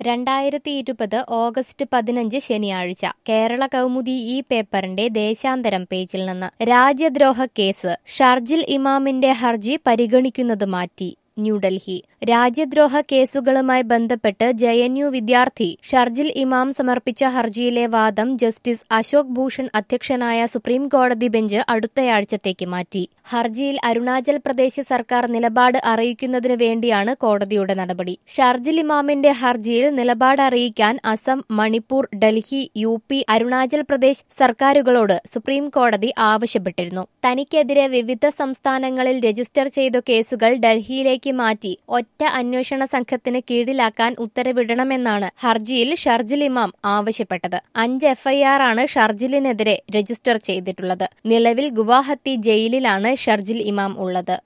രണ്ടായിരത്തി ഇരുപത് ഓഗസ്റ്റ് പതിനഞ്ച് ശനിയാഴ്ച കേരള കൗമുദി ഈ പേപ്പറിന്റെ ദേശാന്തരം പേജിൽ നിന്ന് രാജ്യദ്രോഹ കേസ് ഷർജിൽ ഇമാമിന്റെ ഹർജി പരിഗണിക്കുന്നത് മാറ്റി ന്യൂഡൽഹി രാജ്യദ്രോഹ കേസുകളുമായി ബന്ധപ്പെട്ട് ജെ എൻ യു വിദ്യാർത്ഥി ഷർജിൽ ഇമാം സമർപ്പിച്ച ഹർജിയിലെ വാദം ജസ്റ്റിസ് അശോക് ഭൂഷൺ അധ്യക്ഷനായ സുപ്രീം കോടതി ബെഞ്ച് അടുത്തയാഴ്ചത്തേക്ക് മാറ്റി ഹർജിയിൽ അരുണാചൽ പ്രദേശ് സർക്കാർ നിലപാട് അറിയിക്കുന്നതിന് വേണ്ടിയാണ് കോടതിയുടെ നടപടി ഷർജിൽ ഇമാമിന്റെ ഹർജിയിൽ നിലപാട് അറിയിക്കാൻ അസം മണിപ്പൂർ ഡൽഹി യു പി അരുണാചൽ പ്രദേശ് സർക്കാരുകളോട് സുപ്രീം കോടതി ആവശ്യപ്പെട്ടിരുന്നു തനിക്കെതിരെ വിവിധ സംസ്ഥാനങ്ങളിൽ രജിസ്റ്റർ ചെയ്ത കേസുകൾ ഡൽഹിയിലേക്ക് മാറ്റി ഒറ്റ അന്വേഷണ സംഘത്തിന് കീഴിലാക്കാൻ ഉത്തരവിടണമെന്നാണ് ഹർജിയിൽ ഷർജിൽ ഇമാം ആവശ്യപ്പെട്ടത് അഞ്ച് എഫ്ഐആർ ആണ് ഷർജിലിനെതിരെ രജിസ്റ്റർ ചെയ്തിട്ടുള്ളത് നിലവിൽ ഗുവാഹത്തി ജയിലിലാണ് ഷർജിൽ ഇമാം ഉള്ളത്